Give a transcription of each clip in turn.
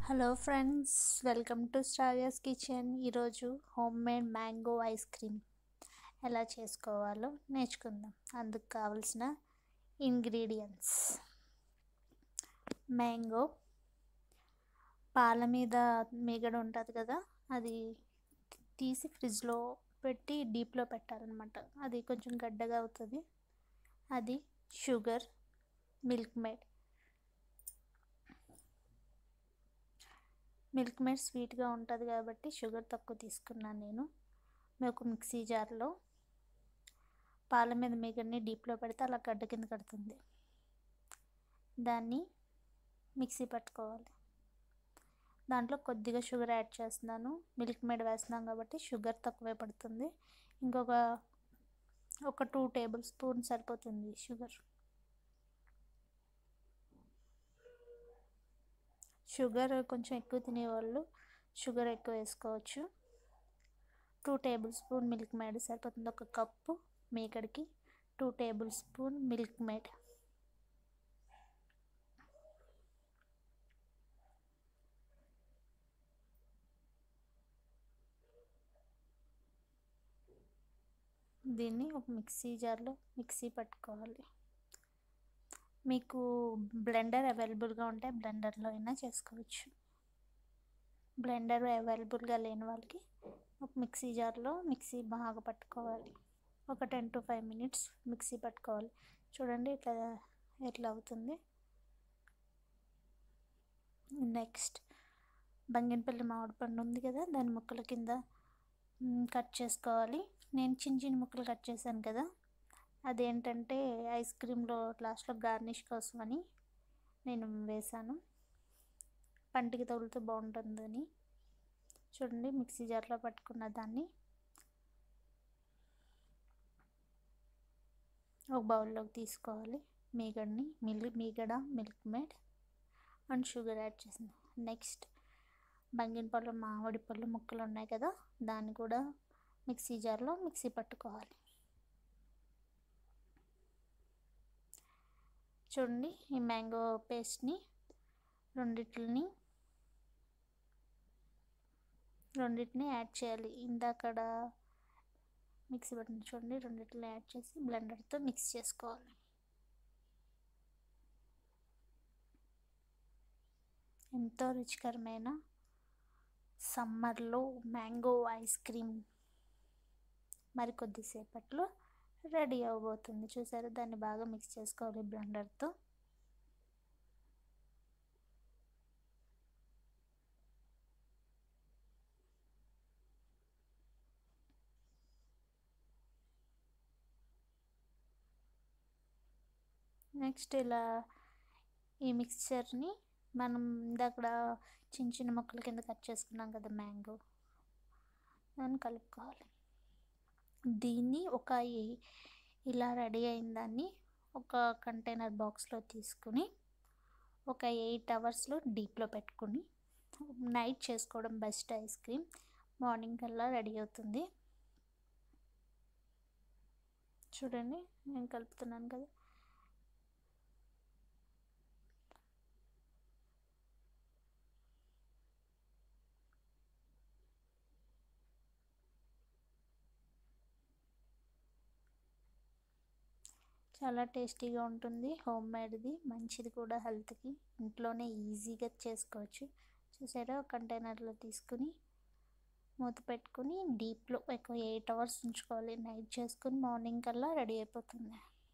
hello friends welcome to స్టారియాస్ kitchen ఈరోజు home made mango ice cream ఎలా చేసుకోవాలో నేర్చుకుందాం అందుకు కావలసిన ఇంగ్రీడియంట్స్ మ్యాంగో పాల మీద మీగడ ఉంటుంది కదా అది తీసి ఫ్రిడ్జ్లో పెట్టి డీప్లో పెట్టాలన్నమాట అది కొంచెం గడ్డగా అవుతుంది అది sugar Milkmaid Milkmaid స్వీట్గా ఉంటుంది కాబట్టి షుగర్ తక్కువ తీసుకున్నాను నేను ఒక మిక్సీ జార్లో పాల మీద మీగడ్ని డీప్లో పెడితే అలా గడ్డ కింద కడుతుంది దాన్ని మిక్సీ పట్టుకోవాలి దాంట్లో కొద్దిగా షుగర్ యాడ్ చేస్తున్నాను మిల్క్ మేడ్ వేస్తున్నాం కాబట్టి షుగర్ తక్కువే పడుతుంది ఇంకొక ఒక టూ టేబుల్ స్పూన్ సరిపోతుంది షుగర్ షుగర్ కొంచెం ఎక్కువ తినేవాళ్ళు షుగర్ ఎక్కువ వేసుకోవచ్చు two tablespoon Milkmaid సరిపోతుంది ఒక కప్పు మీకడికి two tablespoon Milkmaid దీన్ని ఒక మిక్సీ జార్లో మిక్సీ పట్టుకోవాలి మీకు బ్లెండర్ అవైలబుల్గా ఉంటే బ్లెండర్లో అయినా చేసుకోవచ్చు బ్లెండర్ అవైలబుల్గా లేని వాళ్ళకి ఒక మిక్సీ జార్లో మిక్సీ బాగా పట్టుకోవాలి ఒక ten to five minutes mixie పట్టుకోవాలి చూడండి ఇట్లా ఎట్లా అవుతుంది నెక్స్ట్ బంగినపల్లి మామిడి పండు ఉంది కదా దాని ముక్కల కింద కట్ చేసుకోవాలి నేను చిన్న చిన్న ముక్కలు కట్ చేశాను కదా అదేంటంటే ఐస్ క్రీమ్లో లాస్ట్లో గార్నిష్ కోసం అని నేను వేసాను పంటికి తగులుతూ బాగుంటుందని చూడండి మిక్సీ జార్లో పట్టుకున్న దాన్ని ఒక బౌల్లోకి తీసుకోవాలి మీగడని మిల్ మీగడ Milkmaid and sugar add చేసింది నెక్స్ట్ బంగినపళ్ళు మామిడి పళ్ళు ముక్కలు ఉన్నాయి కదా దాన్ని కూడా మిక్సీ జార్లో మిక్సీ పట్టుకోవాలి చూడండి ఈ మ్యాంగో పేస్ట్ని రెండిట్లని రెండింటిని యాడ్ చేయాలి ఇందాకడ మిక్సీ పట్టిన చూడండి రెండింటిని యాడ్ చేసి బ్లెండర్తో మిక్స్ చేసుకోవాలి ఎంతో రుచికరమైన సమ్మర్లో మ్యాంగో ఐస్ క్రీమ్ మరి కొద్దిసేపట్లో రెడీ అవబోతుంది చూసారు దాన్ని బాగా మిక్స్ చేసుకోవాలి బ్లెండర్తో నెక్స్ట్ ఇలా ఈ మిక్స్చర్ని మనం ఇందాక చిన్న చిన్న ముక్కల కింద కట్ చేసుకున్నాం కదా మ్యాంగో దాన్ని కలుపుకోవాలి దీన్ని ఒక ఇలా రెడీ అయిన దాన్ని ఒక కంటైనర్ బాక్స్లో తీసుకుని ఒక ఎయిట్ అవర్స్లో డీప్లో పెట్టుకుని నైట్ చేసుకోవడం బెస్ట్ ఐస్ క్రీమ్ మార్నింగ్ కల్లా రెడీ అవుతుంది చూడండి నేను కలుపుతున్నాను కదా చాలా టేస్టీగా ఉంటుంది హోమ్ మేడ్ది మంచిది కూడా హెల్త్కి ఇంట్లోనే ఈజీగా చేసుకోవచ్చు చూసారా కంటైనర్లో తీసుకుని మూత పెట్టుకుని డీప్లో ఎక్కువ ఎయిట్ అవర్స్ ఉంచుకోవాలి నైట్ చేసుకుని మార్నింగ్ కల్లా రెడీ అయిపోతుంది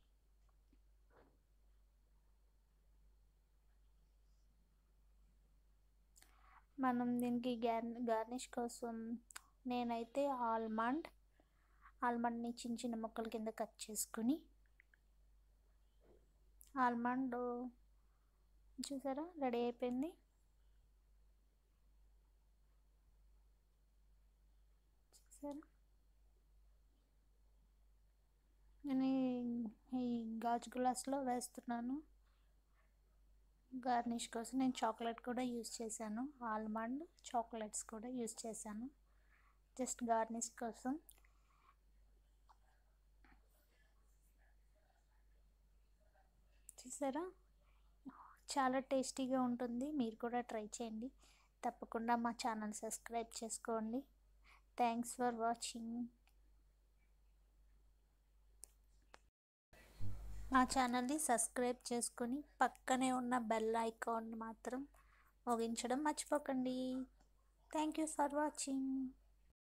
మనం దీనికి గార్ గార్నిష్ కోసం నేనైతే ఆల్మండ్ ఆల్మండ్ని చిన్న చిన్న ముక్కల కింద కట్ చేసుకుని ఆల్మండ్ చూసారా రెడీ అయిపోయింది చూసారా నేను ఈ గాజు గ్లాస్లో వేస్తున్నాను గార్నిష్ కోసం నేను చాక్లెట్ కూడా యూస్ చేశాను ఆల్మండ్ చాక్లెట్స్ కూడా యూస్ చేశాను జస్ట్ గార్నిష్ కోసం చూసారా చాలా టేస్టీగా ఉంటుంది మీరు కూడా ట్రై చేయండి తప్పకుండా మా ఛానల్ సబ్స్క్రైబ్ చేసుకోండి థ్యాంక్స్ ఫర్ వాచింగ్ మా ఛానల్ని సబ్స్క్రైబ్ చేసుకొని పక్కనే ఉన్న బెల్ ఐకాన్ మాత్రం మోగించడం మర్చిపోకండి థ్యాంక్ యూ ఫర్ వాచింగ్